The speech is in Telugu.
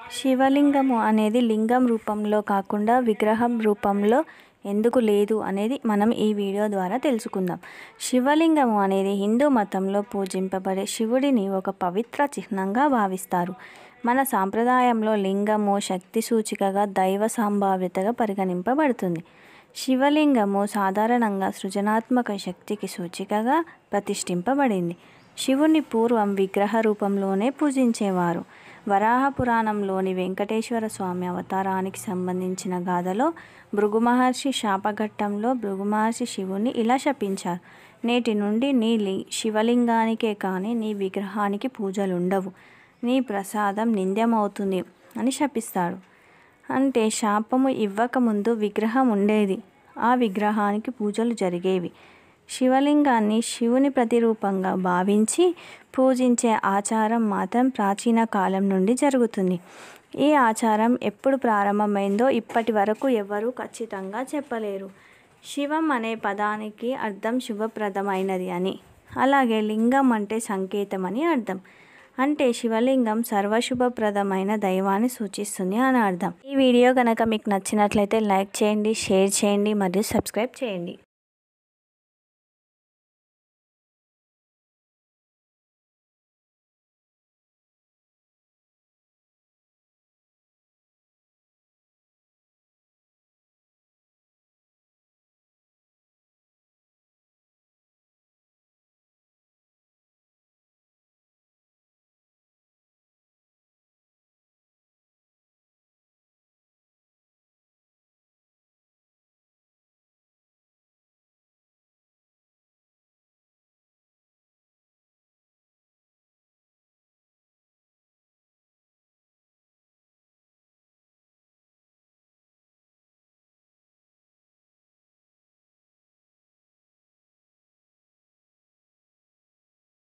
శివలింగము అనేది లింగం రూపంలో కాకుండా విగ్రహం రూపంలో ఎందుకు లేదు అనేది మనం ఈ వీడియో ద్వారా తెలుసుకుందాం శివలింగము అనేది హిందూ మతంలో పూజింపబడే శివుడిని ఒక పవిత్ర చిహ్నంగా భావిస్తారు మన సాంప్రదాయంలో లింగము శక్తి సూచికగా దైవ సంభావ్యతగా పరిగణింపబడుతుంది శివలింగము సాధారణంగా సృజనాత్మక శక్తికి సూచికగా ప్రతిష్ఠింపబడింది శివుని పూర్వం విగ్రహ రూపంలోనే పూజించేవారు వరాహ పురాణంలోని వెంకటేశ్వర స్వామి అవతారానికి సంబంధించిన గాథలో భృగు మహర్షి శాపఘట్టంలో భృగు మహర్షి శివుని ఇలా శపించారు నేటి నుండి నీ లి శివలింగానికే కానీ నీ విగ్రహానికి పూజలుండవు నీ ప్రసాదం నింద్యమవుతుంది అని శపిస్తాడు అంటే శాపము ఇవ్వకముందు విగ్రహం ఉండేది ఆ విగ్రహానికి పూజలు జరిగేవి శివలింగాన్ని శివుని ప్రతిరూపంగా భావించి పూజించే ఆచారం మాత్రం ప్రాచీన కాలం నుండి జరుగుతుంది ఈ ఆచారం ఎప్పుడు ప్రారంభమైందో ఇప్పటి వరకు ఎవరూ ఖచ్చితంగా చెప్పలేరు శివం అనే పదానికి అర్థం శుభప్రదమైనది అని అలాగే లింగం అంటే సంకేతం అని అర్థం అంటే శివలింగం సర్వశుభప్రదమైన దైవాన్ని సూచిస్తుంది అని అర్థం ఈ వీడియో కనుక మీకు నచ్చినట్లయితే లైక్ చేయండి షేర్ చేయండి మరియు సబ్స్క్రైబ్ చేయండి